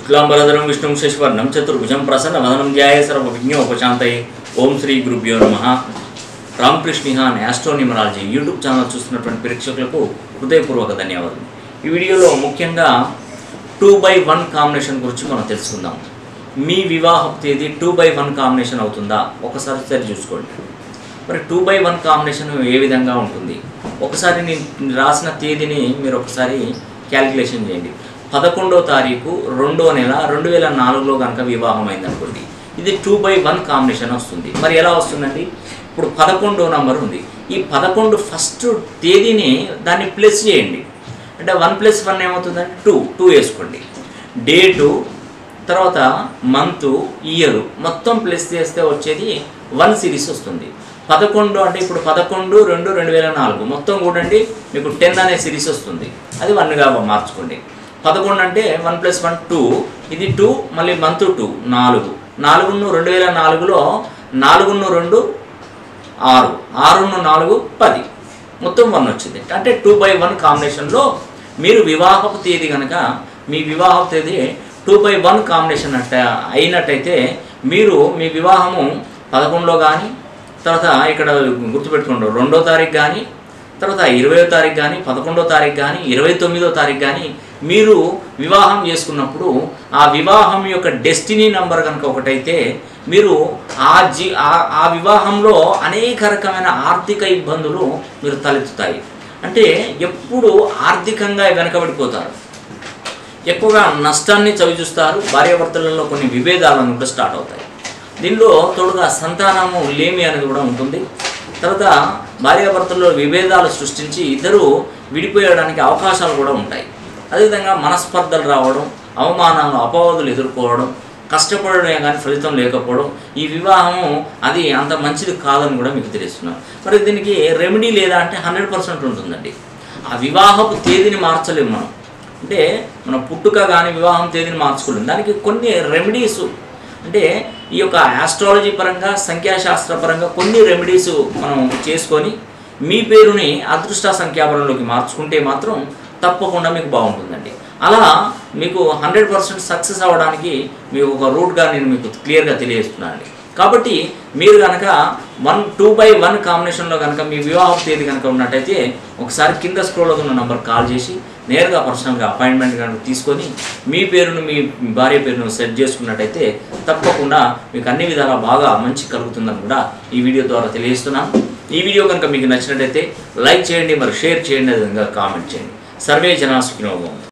శుక్లాంబరధరం విష్ణుం శశివర్ణం చతుర్భుజం ప్రసన్న వదనం ధ్యాయ సర్వ విజ్ఞోపశాంతయే ఓం శ్రీ గురుభ్యో నమ Ramakrishna astro numerology YouTube channel చూస్తున్నటువంటి ప్రేక్షకులకు హృదయపూర్వక ధన్యవాదాలు ఈ వీడియోలో ముఖ్యంగా టూ బై వన్ కాంబినేషన్ గురించి మనం తెలుసుకుందాం మీ వివాహం తేదీ టూ బై వన్ కాంబినేషన్ అవుతుందా ఒకసారి సరి చూసుకోండి మరి టూ బై వన్ కాంబినేషన్ ఏ విధంగా ఉంటుంది ఒకసారి నేను రాసిన తేదీని మీరు ఒకసారి క్యాలిక్యులేషన్ చేయండి పదకొండో తారీఖు రెండో నెల రెండు వేల నాలుగులో కనుక వివాహం అయిందనుకోండి ఇది టూ బై వన్ కాంబినేషన్ వస్తుంది మరి ఎలా వస్తుందండి ఇప్పుడు పదకొండో నంబర్ ఉంది ఈ పదకొండు ఫస్ట్ తేదీని దాన్ని ప్లస్ చేయండి అంటే వన్ ప్లస్ వన్ ఏమవుతుందంటే టూ టూ వేసుకోండి డేటు తర్వాత మంత్ ఇయర్ మొత్తం ప్లస్ చేస్తే వచ్చేది వన్ సిరీస్ వస్తుంది పదకొండు అంటే ఇప్పుడు పదకొండు రెండు రెండు వేల నాలుగు మొత్తం కూడండి మీకు టెన్ అనే సిరీస్ వస్తుంది అది వన్గా మార్చుకోండి పదకొండు అంటే వన్ ప్లస్ వన్ టూ ఇది టూ మళ్ళీ మంత్ టూ నాలుగు నాలుగును రెండు వేల నాలుగులో నాలుగును రెండు ఆరు ఆరును నాలుగు పది మొత్తం వన్ వచ్చింది అంటే టూ బై వన్ కాంబినేషన్లో మీరు వివాహపు తేదీ కనుక మీ వివాహపు తేదీ టూ బై వన్ కాంబినేషన్ అట్ట అయినట్టయితే మీరు మీ వివాహము పదకొండులో కానీ తర్వాత ఇక్కడ గుర్తుపెట్టుకోండి రెండో తారీఖు కానీ తర్వాత ఇరవయో తారీఖు కానీ పదకొండో తారీఖు కానీ ఇరవై తొమ్మిదో తారీఖు కానీ మీరు వివాహం చేసుకున్నప్పుడు ఆ వివాహం యొక్క డెస్టినీ నంబర్ కనుక ఒకటైతే మీరు ఆ జీ ఆ- ఆ వివాహంలో అనేక రకమైన ఆర్థిక ఇబ్బందులు మీరు తలెత్తుతాయి అంటే ఎప్పుడు ఆర్థికంగా వెనకబడిపోతారు ఎక్కువగా నష్టాన్ని చవిచూస్తారు భార్యాభర్తలలో కొన్ని విభేదాలను కూడా స్టార్ట్ అవుతాయి దీనిలో తోడుగా సంతానము లేమి అనేది కూడా ఉంటుంది తర్వాత భార్యాభర్తల్లో విభేదాలు సృష్టించి ఇద్దరు విడిపోయడానికి అవకాశాలు కూడా ఉంటాయి అదేవిధంగా మనస్పర్ధలు రావడం అవమానాలు అపవాదులు ఎదుర్కోవడం కష్టపడమే కానీ ఫలితం లేకపోవడం ఈ వివాహము అది అంత మంచిది కాదని కూడా మీకు తెలుస్తున్నాను మరి దీనికి రెమెడీ లేదా అంటే హండ్రెడ్ పర్సెంట్ ఉంటుందండి ఆ వివాహపు తేదీని మార్చలేము మనం అంటే మన పుట్టుక కానీ వివాహం తేదీని మార్చుకోలేము దానికి కొన్ని రెమెడీస్ అంటే ఈ యొక్క ఆస్ట్రాలజీ పరంగా సంఖ్యాశాస్త్ర పరంగా కొన్ని రెమెడీస్ మనం చేసుకొని మీ పేరుని అదృష్ట సంఖ్యాబలంలోకి మార్చుకుంటే మాత్రం తప్పకుండా మీకు బాగుంటుందండి అలా మీకు హండ్రెడ్ పర్సెంట్ సక్సెస్ అవ్వడానికి మీకు ఒక రూట్గా నేను మీకు క్లియర్గా తెలియజేస్తున్నానండి కాబట్టి మీరు కనుక వన్ టూ బై వన్ కాంబినేషన్లో కనుక మీ వివాహ తేదీ కనుక ఉన్నట్టయితే ఒకసారి కింద స్క్రోల్ అవుతున్న నెంబర్ కాల్ చేసి నేరుగా పర్సనల్గా అపాయింట్మెంట్ కనుక తీసుకొని మీ పేరును మీ భార్య పేరును సెట్ చేసుకున్నట్టయితే తప్పకుండా మీకు అన్ని విధాలా బాగా మంచి కలుగుతుందని కూడా ఈ వీడియో ద్వారా తెలియజేస్తున్నాను ఈ వీడియో కనుక మీకు నచ్చినట్టయితే లైక్ చేయండి మరి షేర్ చేయండి అదేవిధంగా కామెంట్ చేయండి సర్వే జనా సుఖినోభవం